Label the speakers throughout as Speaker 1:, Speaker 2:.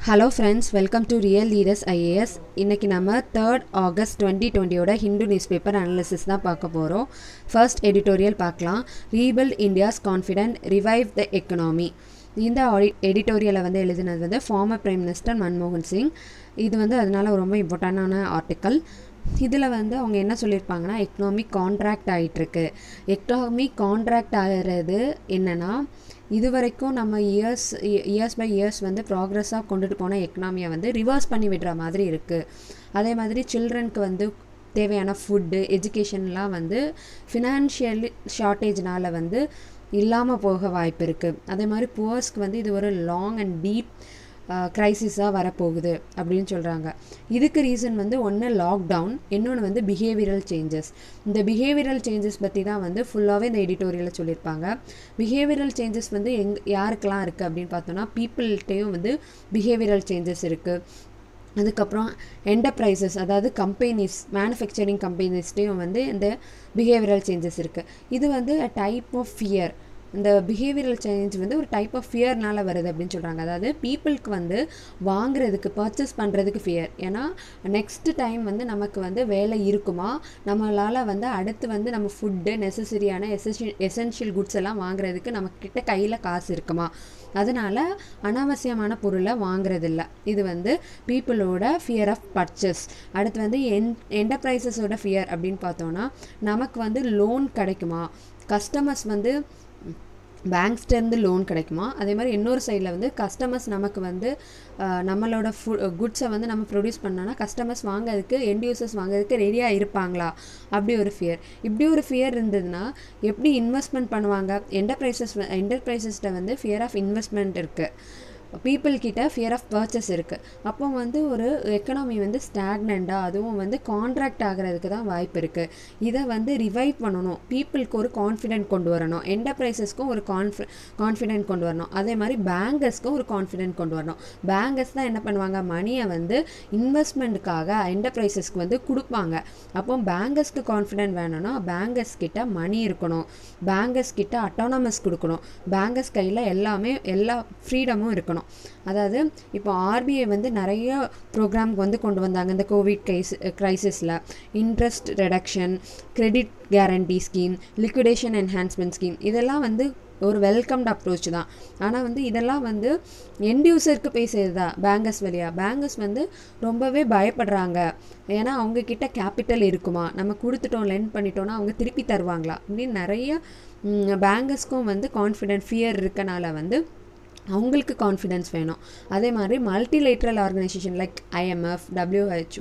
Speaker 1: hello friends welcome to real leaders IAS இன்றைக்கி நம்ம third August twenty டுவெண்ட்டியோட Hindu news paper analysis தான் பார்க்க போகிறோம் ஃபர்ஸ்ட் எடிட்டோரியல் பார்க்கலாம் rebuild India's confident revive the economy இந்த ஆடி எடிட்டோரியலை வந்து எழுதினது வந்து ஃபார்மர் பிரைம் மினிஸ்டர் மன்மோகன் சிங் இது வந்து அதனால ரொம்ப இம்பார்ட்டண்டான ஆர்டிக்கல் இதில் வந்து அவங்க என்ன சொல்லியிருப்பாங்கன்னா எக்கனாமிக் கான்ட்ராக்ட் ஆகிட்டுருக்கு எக்கனாமிக் கான்ட்ராக்ட் ஆகிறது என்னென்னா இது வரைக்கும் நம்ம இயர்ஸ் இயர்ஸ் பை இயர்ஸ் வந்து ப்ராக்ரெஸ்ஸாக கொண்டுட்டு போன எக்கனாமியை வந்து ரிவர்ஸ் பண்ணி விடுற மாதிரி இருக்குது அதே மாதிரி சில்ட்ரனுக்கு வந்து தேவையான ஃபுட்டு எஜுகேஷன்லாம் வந்து ஃபினான்ஷியல் ஷார்ட்டேஜ்னால் வந்து இல்லாமல் போக வாய்ப்பு இருக்குது அதே மாதிரி புவர்ஸ்க்கு வந்து இது ஒரு லாங் அண்ட் டீப் க்ரைசிஸாக வரப்போகுது அப்படின்னு சொல்கிறாங்க இதுக்கு ரீசன் வந்து ஒன்று லாக்டவுன் இன்னொன்று வந்து பிஹேவியரல் சேஞ்சஸ் இந்த பிஹேவியரல் சேஞ்சஸ் பற்றி தான் வந்து ஃபுல்லாகவே இந்த எடிட்டோரியலில் சொல்லியிருப்பாங்க பிஹேவியரல் சேஞ்சஸ் வந்து எங் யாருக்கெல்லாம் இருக்குது அப்படின்னு பார்த்தோன்னா பீப்புள்கிட்டையும் வந்து பிஹேவியரல் சேஞ்சஸ் இருக்குது அதுக்கப்புறம் என்டர்ப்ரைசஸ் அதாவது கம்பெனிஸ் மேனுஃபேக்சரிங் கம்பெனிஸ்டையும் வந்து இந்த பிஹேவியரல் சேஞ்சஸ் இருக்குது இது வந்து அ டைப் ஆஃப் ஃபியர் இந்த பிஹேவியரல் சேஞ்ச் வந்து ஒரு டைப் ஆஃப் ஃபியர்னால் வருது அப்படின்னு சொல்கிறாங்க அதாவது பீப்புளுக்கு வந்து வாங்குறதுக்கு பர்ச்சேஸ் பண்ணுறதுக்கு ஃபியர் ஏன்னா நெக்ஸ்ட் டைம் வந்து நமக்கு வந்து வேலை இருக்குமா நம்மளால் வந்து அடுத்து வந்து நம்ம ஃபுட்டு நெசசரியான எசென்ஷியல் எசென்ஷியல் குட்ஸ் எல்லாம் வாங்குறதுக்கு நம்மக்கிட்ட கையில் காசு இருக்குமா அதனால் அனாவசியமான பொருளை வாங்குறதில்ல இது வந்து பீப்புளோட ஃபியர் ஆஃப் பர்ச்சேஸ் அடுத்து வந்து என் என்டர்பிரைசஸோட ஃபியர் அப்படின்னு பார்த்தோன்னா நமக்கு வந்து லோன் கிடைக்குமா கஸ்டமர்ஸ் வந்து பேங்க்ஸ்டேருந்து லோன் கிடைக்குமா அதே மாதிரி இன்னொரு சைடில் வந்து கஸ்டமர்ஸ் நமக்கு வந்து நம்மளோட ஃபு குட்ஸை வந்து நம்ம ப்ரொடியூஸ் பண்ணோன்னா கஸ்டமர்ஸ் வாங்கிறதுக்கு எண்ட் யூசர்ஸ் வாங்குறதுக்கு ரெடியாக இருப்பாங்களா அப்படி ஒரு ஃபியர் இப்படி ஒரு ஃபியர் இருந்ததுன்னா எப்படி இன்வெஸ்ட்மெண்ட் பண்ணுவாங்க என்டர்பிரைசஸ் என்டர்பிரைசஸ்கிட்ட வந்து ஃபியர் ஆஃப் இன்வெஸ்ட்மெண்ட் இருக்குது பீப்புள் கிட்ட ஃபியர் ஆஃப் பர்ச்சேஸ் இருக்குது அப்போ வந்து ஒரு எக்கனாமி வந்து ஸ்டாக்னண்டாக அதுவும் வந்து கான்ட்ராக்ட் ஆகிறதுக்கு தான் வாய்ப்பு இருக்குது இதை வந்து ரிவைவ் பண்ணணும் பீப்புளுக்கு ஒரு கான்ஃபிடென்ட் கொண்டு வரணும் என்டர்பிரைசஸ்க்கும் ஒரு கான்ஃபி கான்ஃபிடென்ட் கொண்டு வரணும் அதே மாதிரி பேங்கர்ஸ்க்கும் ஒரு கான்ஃபிடென்ட் கொண்டு வரணும் பேங்கர்ஸ் தான் என்ன பண்ணுவாங்க மணியை வந்து இன்வெஸ்ட்மெண்ட்டுக்காக என்டர்பிரைசஸ்க்கு வந்து கொடுப்பாங்க அப்போ பேங்கர்ஸ்க்கு கான்ஃபிடென்ட் வேணும்னா பேங்கர்ஸ் கிட்ட மணி இருக்கணும் பேங்கர்ஸ் கிட்ட அட்டானமஸ் கொடுக்கணும் பேங்கர்ஸ் கையில் எல்லாமே எல்லா ஃப்ரீடமும் இருக்கணும் பண்ணணும் அதாவது இப்போ ஆர்பிஐ வந்து நிறைய ப்ரோக்ராம்க்கு வந்து கொண்டு வந்தாங்க இந்த கோவிட் கைஸ் க்ரைசிஸில் interest reduction credit guarantee scheme liquidation enhancement scheme இதெல்லாம் வந்து ஒரு வெல்கம்டு அப்ரோச் தான் ஆனால் வந்து இதெல்லாம் வந்து எண்ட் யூசருக்கு போய் சேருதா பேங்கர்ஸ் வழியாக பேங்கர்ஸ் வந்து ரொம்பவே பயப்படுறாங்க ஏன்னா அவங்கக்கிட்ட கேபிட்டல் இருக்குமா நம்ம கொடுத்துட்டோம் லென் பண்ணிட்டோன்னா அவங்க திருப்பி தருவாங்களா அப்படின்னு நிறைய பேங்கர்ஸ்க்கும் வந்து கான்ஃபிடென்ட் ஃபியர் இருக்கனால வந்து அவங்களுக்கு கான்ஃபிடென்ஸ் வேணும் அதே மாதிரி multilateral organisation like IMF W H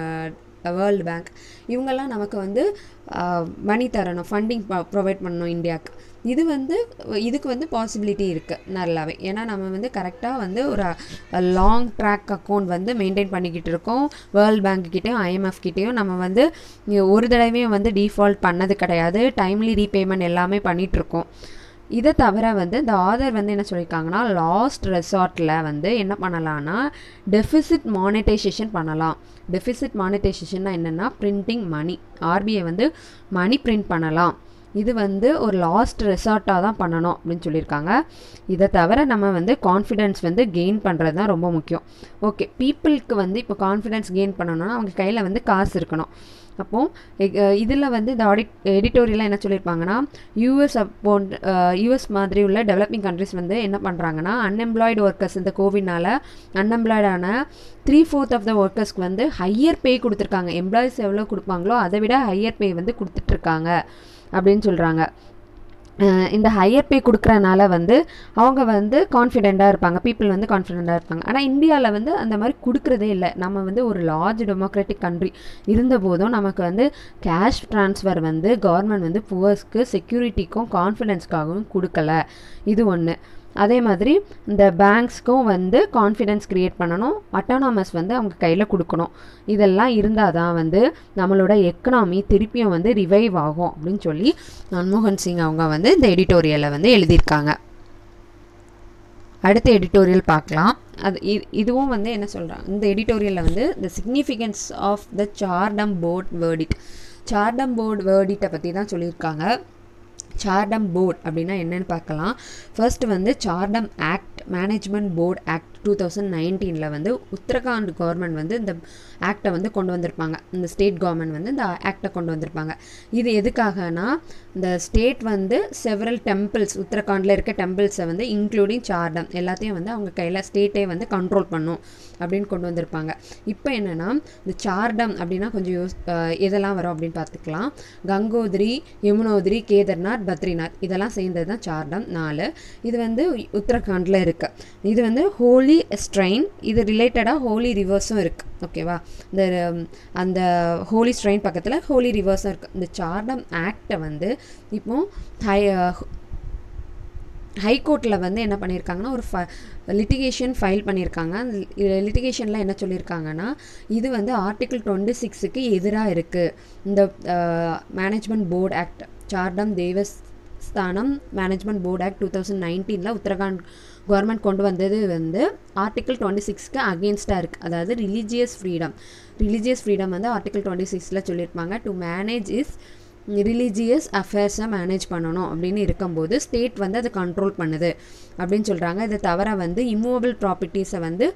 Speaker 1: world bank இவங்கெல்லாம் நமக்கு வந்து மணி தரணும் ஃபண்டிங் ப்ரொவைட் பண்ணணும் இந்தியாவுக்கு இது வந்து இதுக்கு வந்து பாசிபிலிட்டி இருக்குது நல்லாவே ஏன்னா நம்ம வந்து கரெக்டாக வந்து ஒரு லாங் ட்ராக் அக்கௌண்ட் வந்து மெயின்டைன் பண்ணிக்கிட்டு இருக்கோம் வேர்ல்டு பேங்க் கிட்டேயும் ஐஎம்எஃப் கிட்டேயும் நம்ம வந்து ஒரு தடவையும் வந்து டிஃபால்ட் பண்ணது கிடையாது டைம்லி ரீபேமெண்ட் எல்லாமே பண்ணிகிட்ருக்கோம் இதை தவிர வந்து இந்த ஆதர் வந்து என்ன சொல்லியிருக்காங்கன்னா லாஸ்ட் ரெசார்ட்டில் வந்து என்ன பண்ணலான்னா டெஃபிசிட் மானிட்டைசேஷன் பண்ணலாம் டெஃபிசிட் மானிட்டைசேஷன்னா என்னென்னா பிரிண்டிங் மணி ஆர்பிஐ வந்து மணி பிரிண்ட் பண்ணலாம் இது வந்து ஒரு லாஸ்ட் ரெசார்ட்டாக தான் பண்ணணும் அப்படின்னு சொல்லியிருக்காங்க இதை தவிர நம்ம வந்து கான்ஃபிடென்ஸ் வந்து கெயின் பண்ணுறது தான் ரொம்ப முக்கியம் ஓகே பீப்புளுக்கு வந்து இப்போ கான்ஃபிடென்ஸ் கெயின் பண்ணணும்னா அவங்க கையில் வந்து காசு இருக்கணும் அப்போது இதில் வந்து இந்த ஆடிட் எடிட்டோரியலாக என்ன சொல்லியிருப்பாங்கன்னா யூஎஸ் அப்போன் யூஎஸ் மாதிரி உள்ள டெவலப்பிங் கண்ட்ரிஸ் வந்து என்ன பண்ணுறாங்கன்னா அன்எம்ப்ளாய்டு ஒர்க்கர்ஸ் இந்த கோவிட்னால அன்எம்ப்ளாய்டான த்ரீ ஃபோர்த் ஆஃப் த ஒர்க்கர்ஸ்க்கு வந்து ஹையர் பே கொடுத்துருக்காங்க எம்ப்ளாயிஸ் எவ்வளோ கொடுப்பாங்களோ அதை விட ஹையர் பே வந்து கொடுத்துட்ருக்காங்க அப்படின்னு சொல்கிறாங்க இந்த ஹையர் பே கொடுக்குறனால வந்து அவங்க வந்து கான்ஃபிடெண்ட்டாக இருப்பாங்க பீப்புள் வந்து கான்ஃபிடெண்ட்டாக இருப்பாங்க ஆனால் இந்தியாவில் வந்து அந்த மாதிரி கொடுக்குறதே இல்லை நம்ம வந்து ஒரு லார்ஜ் டெமோக்ராட்டிக் கண்ட்ரி இருந்தபோதும் நமக்கு வந்து கேஷ் ட்ரான்ஸ்ஃபர் வந்து கவர்மெண்ட் வந்து புவர்ஸ்க்கு செக்யூரிட்டிக்கும் கான்ஃபிடென்ஸ்க்காகவும் கொடுக்கல இது ஒன்று அதே மாதிரி இந்த பேங்க்ஸ்க்கும் வந்து கான்ஃபிடென்ஸ் க்ரியேட் பண்ணணும் அட்டானமஸ் வந்து அவங்க கையில் கொடுக்கணும் இதெல்லாம் இருந்தால் தான் வந்து நம்மளோட எக்கனாமி திருப்பியும் வந்து ரிவைவ் ஆகும் அப்படின்னு சொல்லி மன்மோகன் சிங் அவங்க வந்து இந்த எடிட்டோரியலை வந்து எழுதியிருக்காங்க அடுத்த எடிட்டோரியல் பார்க்கலாம் அது இதுவும் வந்து என்ன சொல்கிறாங்க இந்த எடிட்டோரியலில் வந்து the significance of the Char Dham board verdict Char Dham board வேர்டிட்டை பற்றி தான் சொல்லியிருக்காங்க சார்டம் போர்ட் அப்படின்னா என்னென்னு பார்க்கலாம் ஃபர்ஸ்ட் வந்து Char Dham act management board act two thousand நைன்டீனில் வந்து உத்தரகாண்ட் கவர்மெண்ட் வந்து இந்த ஆக்டை வந்து கொண்டு வந்திருப்பாங்க இந்த ஸ்டேட் கவர்மெண்ட் வந்து இந்த ஆக்டை கொண்டு வந்திருப்பாங்க இது எதுக்காகனா இந்த ஸ்டேட் வந்து செவரல் டெம்பிள்ஸ் உத்தரகாண்டில் இருக்க டெம்பிள்ஸை வந்து இன்க்ளூடிங் சார்டம் எல்லாத்தையும் வந்து அவங்க கையில் ஸ்டேட்டே வந்து கண்ட்ரோல் பண்ணும் அப்படின்னு கொண்டு வந்திருப்பாங்க இப்போ என்னென்னா இந்த சார்டம் அப்படின்னா கொஞ்சம் யோஸ் அஹ் எதெல்லாம் வரும் அப்படின்னு பார்த்துக்கலாம் கங்கோத்ரி யமுனோத்ரி கேதார்நாத் பத்ரிநாத் இதெல்லாம் சேர்ந்தது தான் சார்டம் நாலு இது வந்து உத்தரகாண்டில் இருக்குது இது வந்து ஹோலி ஸ்ட்ரெயின் இது ரிலேட்டடாக ஹோலி ரிவர்ஸும் இருக்குது ஓகேவா இந்த உம், அந்த ஹோலி ஸ்ட்ரெயின் பக்கத்தில் ஹோலி ரிவர்ஸும் இருக்குது இந்த சார்டம் ஆக்டை வந்து இப்போ ஹை ஹைகோர்ட்டில் வந்து என்ன பண்ணியிருக்காங்கன்னா ஒரு ஃப லிட்டிகேஷன் ஃபைல் பண்ணியிருக்காங்க அந்த லிட்டிகேஷனில் என்ன சொல்லியிருக்காங்கன்னா இது வந்து ஆர்டிகிள் டுவெண்ட்டி சிக்ஸுக்கு எதிராக இருக்குது இந்த management board act Char Dham Devasthanam management board act two thousand நைன்டீனில் உத்தரகாண்ட் கவர்மெண்ட் கொண்டு வந்தது வந்து ஆர்டிகிள் டுவெண்ட்டி சிக்ஸ்க்கு அகேன்ஸ்டாக இருக்குது அதாவது ரிலீஜியஸ் ஃப்ரீடம் ரிலீஜியஸ் ஃப்ரீடம் வந்து ஆர்டிகிள் டுவெண்ட்டி சிக்ஸில் சொல்லியிருப்பாங்க டு மேனேஜ் இஸ் ரிலீஜியஸ் அஃபேர்ஸை மேனேஜ் பண்ணணும் அப்படின்னு இருக்கும்போது ஸ்டேட் வந்து அதை கண்ட்ரோல் பண்ணுது அப்படின்னு சொல்கிறாங்க இதை தவிர வந்து இம்மூவபிள் ப்ராப்பர்ட்டிஸை வந்து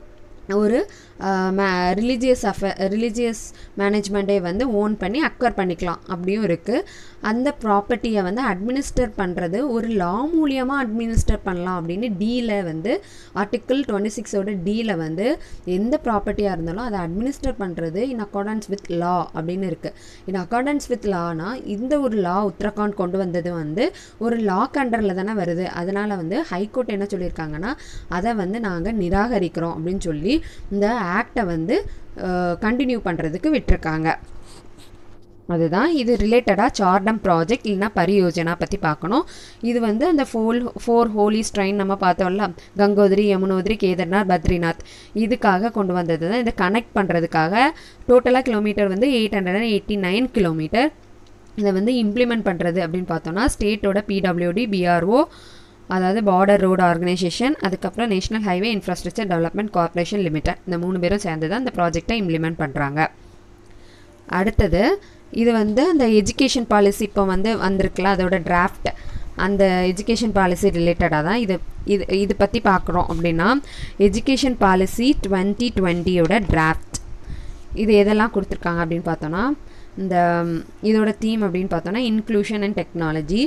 Speaker 1: ஒரு ரிலீஜியஸ் அஃபே ரிலீஜியஸ் மேனேஜ்மெண்ட்டே வந்து ஓன் பண்ணி அக்வர் பண்ணிக்கலாம் அப்படியும் இருக்குது அந்த ப்ராப்பர்ட்டியை வந்து அட்மினிஸ்டர் பண்ணுறது ஒரு லா மூலியமாக அட்மினிஸ்டர் பண்ணலாம் அப்படின்னு டீல வந்து ஆர்டிக்கிள் டுவெண்ட்டி சிக்ஸோட டீல வந்து எந்த ப்ராப்பர்ட்டியாக இருந்தாலும் அதை அட்மினிஸ்டர் பண்ணுறது இன் அக்கார்டன்ஸ் வித் லா அப்படின்னு இருக்குது இன் அக்கார்டன்ஸ் வித் லானா இந்த ஒரு லா உத்தரகாண்ட் கொண்டு வந்தது வந்து ஒரு லா கண்டரில் தானே வருது அதனால் வந்து ஹைகோர்ட் என்ன சொல்லியிருக்காங்கன்னா அதை வந்து நாங்கள் நிராகரிக்கிறோம் அப்படின்னு சொல்லி இந்த ஆக்டை வந்து கண்டினியூ பண்ணுறதுக்கு விட்டிருக்காங்க அதுதான் இது ரிலேட்டடாக சார்டம் ப்ராஜெக்ட் இல்லைனா பரியோஜனா பற்றி பார்க்கணும் இது வந்து அந்த ஃபோல் ஃபோர் ஹோலி ஸ்ட்ரைன் நம்ம பார்த்தோம்ல கங்கோத்ரி யமுனோத்ரி கேதார்நாத் பத்ரிநாத் இதுக்காக கொண்டு வந்தது தான் இதை கனெக்ட் பண்ணுறதுக்காக டோட்டலாக கிலோமீட்டர் வந்து eight hundred and eighty nine kilometre இதை வந்து இம்ப்ளிமெண்ட் பண்ணுறது அப்படின்னு பார்த்தோம்னா ஸ்டேட்டோட பிடபிள்யூடி பிஆர்ஓ அதாவது பார்டர் ரோடு ஆர்கனைசேஷன் அதுக்கப்புறம் national highway infrastructure development corporation limited இந்த மூணு பேரும் சேர்ந்து தான் இந்த ப்ராஜெக்டை இம்ப்ளிமெண்ட் பண்ணுறாங்க அடுத்தது இது வந்து அந்த எஜுகேஷன் பாலிசி இப்போ வந்து வந்திருக்குல்ல அதோட டிராஃப்ட் அந்த எஜுகேஷன் பாலிசி ரிலேட்டடாக தான் இது இது இது பற்றி பார்க்குறோம் அப்படின்னா எஜுகேஷன் பாலிசி டுவெண்ட்டி டுவெண்ட்டியோட டிராஃப்ட் இது எதெல்லாம் கொடுத்துருக்காங்க அப்படின்னு பார்த்தோன்னா இந்த ம், இதோட தீம் அப்படின்னு பார்த்தோன்னா இன்க்ளூஷன் அண்ட் டெக்னாலஜி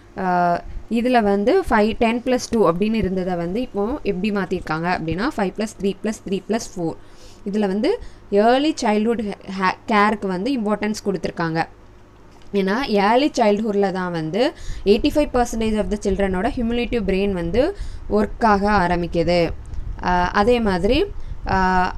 Speaker 1: இதில் வந்து ஃபைவ் டென் ப்ளஸ் டூ அப்படின்னு இருந்ததை வந்து இப்போ எப்படி மாற்றிருக்காங்க அப்படின்னா five plus three plus three plus four இதில் வந்து ஏர்லி சைல்ட்ஹுட் கேருக்கு வந்து இம்பார்ட்டன்ஸ் கொடுத்துருக்காங்க ஏன்னா ஏர்லி சைல்ட்ஹுட்டில் தான் வந்து eighty five percentage of the சில்ட்ரனோட ஹியூமிலேட்டிவ் பிரெயின் வந்து ஒர்க் ஆக ஆரம்பிக்குது ஆஹ் அதே மாதிரி ஆஹ்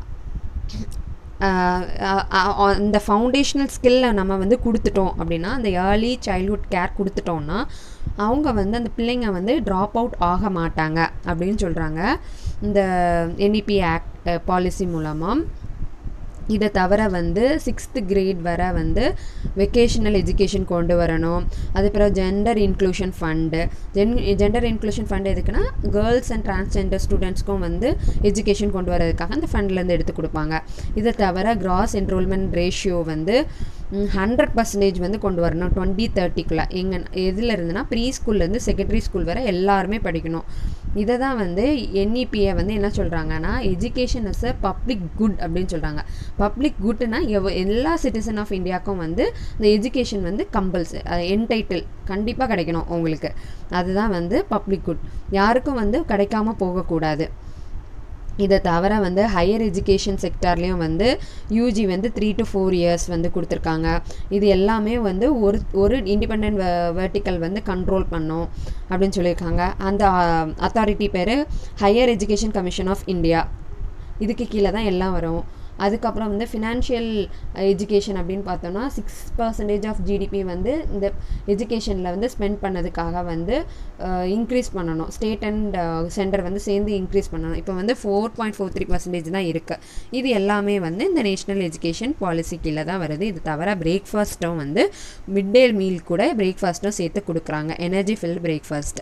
Speaker 1: ஆஹ் ஆஹ் ஆஹ் இந்த ஃபவுண்டேஷனல் ஸ்கில்லை நம்ம வந்து கொடுத்துட்டோம் அப்படின்னா அந்த ஏர்லி சைல்ட்ஹுட் கேர் கொடுத்துட்டோம்னா அவங்க வந்து அந்த பிள்ளைங்க வந்து ட்ராப் அவுட் ஆக மாட்டாங்க அப்படின்னு சொல்கிறாங்க இந்த என்இபி ஆக்ட் பாலிசி மூலமாக இதை தவிர வந்து சிக்ஸ்த்து கிரேட் வர வந்து வெக்கேஷனல் எஜுகேஷன் கொண்டு வரணும் அதுக்கப்புறம் gender inclusion fund gen gender inclusion fund எதுக்குன்னா கேர்ள்ஸ் அண்ட் டிரான்ஸ்ஜெண்டர் ஸ்டூடெண்ட்ஸ்க்கும் வந்து எஜுகேஷன் கொண்டு வரதுக்காக அந்த ஃபண்ட்லேருந்து எடுத்து கொடுப்பாங்க இதை தவிர கிராஸ் என்ரோல்மெண்ட் ரேஷியோ வந்து ஹண்ட்ரட் பர்சன்டேஜ் வந்து கொண்டு வரணும் டுவெண்ட்டி தேர்ட்டிக்குள்ளே எங்கே எதில் இருந்துன்னா ப்ரீ ஸ்கூல்லேருந்து செகண்டரி ஸ்கூல் வரை எல்லாருமே படிக்கணும் இதை தான் வந்து என்இபியை வந்து என்ன சொல்கிறாங்கன்னா education is a public good அப்படின்னு சொல்கிறாங்க பப்ளிக் குட்னா எவ எல்லா சிட்டிசன் ஆஃப் இந்தியாவுக்கும் வந்து இந்த எஜுகேஷன் வந்து கம்பல்சரி என்டைட்டில் கண்டிப்பாக கிடைக்கணும் உங்களுக்கு அதுதான் வந்து பப்ளிக் குட் யாருக்கும் வந்து கிடைக்காம போகக்கூடாது இதை தவிர வந்து ஹையர் எஜுகேஷன் செக்டார்லேயும் வந்து யூஜி வந்து த்ரீ டு ஃபோர் இயர்ஸ் வந்து கொடுத்துருக்காங்க இது எல்லாமே வந்து ஒரு ஒரு இண்டிபெண்ட் வெர்டிக்கல் வந்து கண்ட்ரோல் பண்ணும் அப்படின்னு சொல்லியிருக்காங்க அந்த அத்தாரிட்டி பேர் higher education commission of India இதுக்கு கீழே தான் எல்லாம் வரும் அதுக்கப்புறம் வந்து ஃபினான்ஷியல் எஜுகேஷன் அப்படின்னு பார்த்தோம்னா சிக்ஸ் பர்சன்டேஜ் ஆஃப் ஜிடிபி வந்து இந்த எஜுகேஷனில் வந்து ஸ்பெண்ட் பண்ணதுக்காக வந்து இன்க்ரீஸ் பண்ணணும் ஸ்டேட் அண்ட் சென்டர் வந்து சேர்ந்து இன்க்ரீஸ் பண்ணணும் இப்போ வந்து four point four three percentage தான் இருக்குது இது எல்லாமே வந்து இந்த நேஷ்னல் எஜுகேஷன் பாலிசி கீழே தான் வருது இது தவிர பிரேக்ஃபாஸ்ட்டும் வந்து மிட் டே மீல் கூட பிரேக்ஃபாஸ்ட்டும் சேர்த்து கொடுக்குறாங்க எனர்ஜி ஃபில் பிரேக்ஃபாஸ்ட்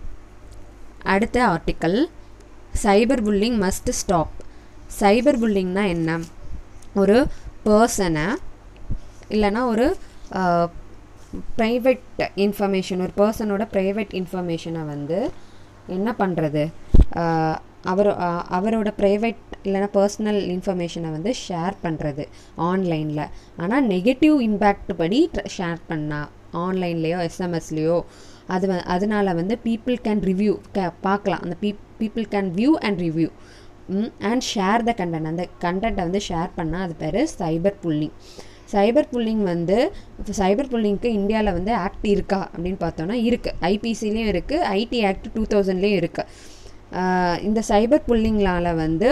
Speaker 1: அடுத்த article cyber bullying must stop cyber புல்லிங்னா என்ன ஒரு பர்சனை இல்லைன்னா ஒரு ப்ரைவேட் இன்ஃபர்மேஷன் ஒரு பர்சனோட ப்ரைவேட் இன்ஃபர்மேஷனை வந்து என்ன பண்ணுறது அவர் அ- அவரோட ப்ரைவேட் இல்லைன்னா பர்சனல் இன்ஃபர்மேஷனை வந்து ஷேர் பண்ணுறது ஆன்லைனில் ஆனால் நெகட்டிவ் இம்பேக்ட் படி ஷேர் பண்ணா ஆன்லைன்லேயோ எஸ்எம்எஸ்லேயோ அது வ- அதனால வந்து பீப்புள் கேன் ரிவ்யூ க பார்க்கலாம் அந்த பீப் people can view and review and share the content அந்த கண்டென்ட்டை வந்து ஷேர் பண்ணால் அது பேர் சைபர் புல்லிங் சைபர் புல்லிங் வந்து சைபர் புல்லிங்க்கு இந்தியாவில் வந்து ஆக்ட் இருக்கா அப்படின்னு பார்த்தோன்னா இருக்குது ஐபிசிலையும் இருக்குது ஐடி ஆக்ட் டூ தௌசண்ட்லேயும் இருக்குது இந்த சைபர் புல்லிங்லால வந்து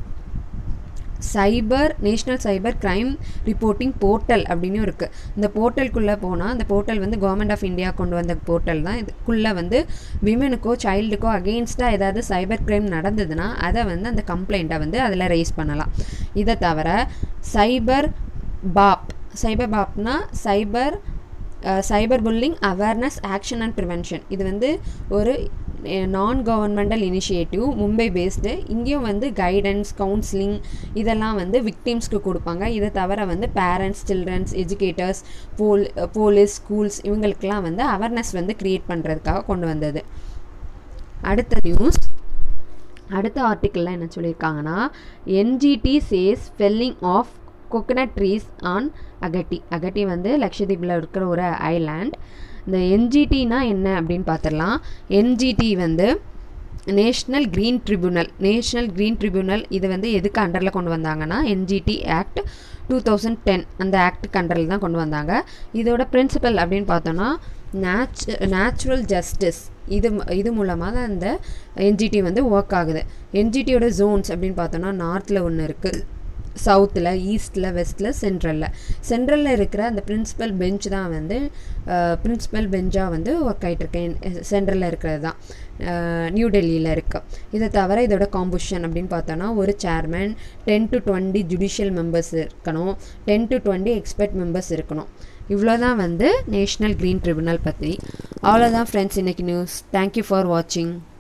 Speaker 1: cyber national cyber crime reporting portal அப்படின்னு இருக்குது இந்த போர்ட்டலுக்குள்ளே போனால் அந்த போர்ட்டல் வந்து கவர்மெண்ட் ஆஃப் இந்தியா கொண்டு வந்த போர்ட்டல் தான் இதுக்குள்ளே வந்து விமனுக்கோ சைல்டுக்கோ அகெயின்ஸ்டாக ஏதாவது சைபர் கிரைம் நடந்ததுன்னா அதை வந்து அந்த கம்ப்ளைண்ட்டை வந்து அதில் ரைஸ் பண்ணலாம் இதை தவிர சைபர் பாப் சைபர் பாப்னா cyber cyber bullying awareness action and prevention இது வந்து ஒரு நான் கவர்மெண்டல் இனிஷியேட்டிவ் மும்பை பேஸ்டு இங்கேயும் வந்து கைடன்ஸ் கவுன்சிலிங் இதெல்லாம் வந்து விக்டிம்ஸ்க்கு கொடுப்பாங்க இதை தவிர வந்து பேரண்ட்ஸ் சில்ட்ரன்ஸ் எஜுகேட்டர்ஸ் போல் போலீஸ் ஸ்கூல்ஸ் இவங்களுக்கெல்லாம் வந்து அவேர்னஸ் வந்து க்ரியேட் பண்ணுறதுக்காக கொண்டு வந்தது அடுத்த நியூஸ் அடுத்த ஆர்டிக்கிளில் என்ன சொல்லியிருக்காங்கன்னா NGT says felling of coconut trees on Agatti Agatti வந்து லக்ஷதீப்பில் இருக்கிற ஒரு ஐலாண்ட் இந்த என்ஜிடினா என்ன அப்படின்னு பார்த்துடலாம் என்ஜிடி வந்து national green tribunal national green tribunal இது வந்து எதுக்கு அண்டரில் கொண்டு வந்தாங்கன்னா NGT act two thousand ten அந்த ஆக்ட் அண்டரில் தான் கொண்டு வந்தாங்க இதோட பிரின்சிபல் அப்படின்னு பார்த்தோன்னா நேச் நேச்சுரல் ஜஸ்டிஸ் இது ம- இது மூலமாக தான் இந்த என்ஜிடி வந்து ஒர்க் ஆகுது என்ஜிடியோட ஜோன்ஸ் அப்படின்னு பார்த்தோன்னா நார்த்தில் ஒன்று இருக்குது சவுத்தில் ஈஸ்ட்டில் வெஸ்ட்டில் சென்ட்ரலில் சென்ட்ரலில் இருக்கிற அந்த பிரின்சிபல் பெஞ்ச் தான் வந்து பிரின்சிபல் பெஞ்சாக வந்து ஒர்க் ஆகிட்டுருக்கேன் சென்ட்ரலில் இருக்கிறது தான் நியூ டெல்லியில் இருக்குது இதை தவிர இதோட காம்பொசிஷன் அப்படின்னு பார்த்தோன்னா ஒரு chairman ten to twenty judicial members இருக்கணும் ten to twenty expert members இருக்கணும் இவ்வளோ தான் வந்து நேஷ்னல் க்ரீன் ட்ரிபுனல் பற்றி அவ்வளோதான் ஃப்ரெண்ட்ஸ் இன்னைக்கு நியூஸ் தேங்க்யூ ஃபார் வாட்சிங்